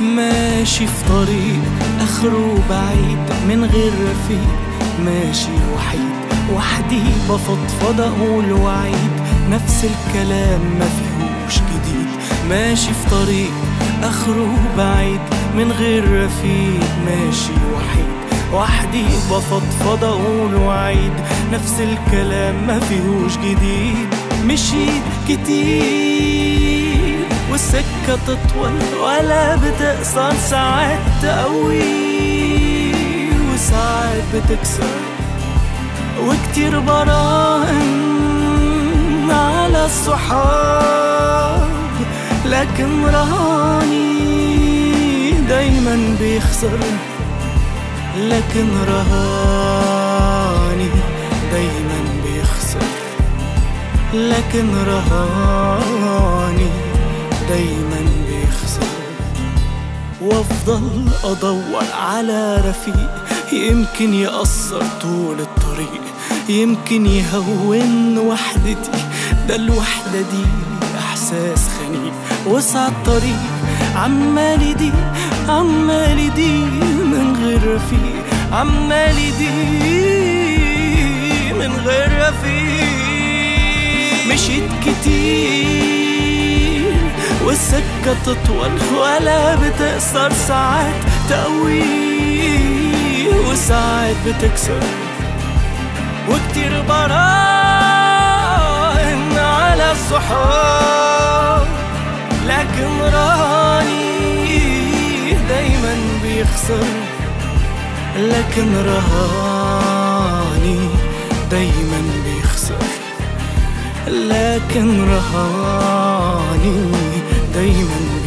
ماشي في طريق اخره بعيد من غير رفيق ماشي وحيد وحدي بفضفض اقول وعيد نفس الكلام ما فيهوش جديد ماشي في طريق اخره بعيد من غير رفيق ماشي وحيد وحدي بفضفض اقول وعيد نفس الكلام ما فيهوش جديد مشيت كتير والسكة تطول ولا بتقصر ساعات تقوي وساعات بتكسر وكتير براهن على الصحاب لكن رهاني دايما بيخسر لكن رهاني دايما بيخسر لكن رهاني دايما بيخسر وافضل ادور على رفيق يمكن يأثر طول الطريق يمكن يهون وحدتي ده الوحدة دي احساس خنيق وسع الطريق عمال يضيق عمال يضيق من غير رفيق عمال يضيق من غير رفيق مشيت كتير والسكة تطول ولا بتقصر ساعات تقوي وساعات بتكسر وكتير براهن على الصحاب لكن راني دايما بيخسر لكن رهاني دايما بيخسر لكن رهاني دايما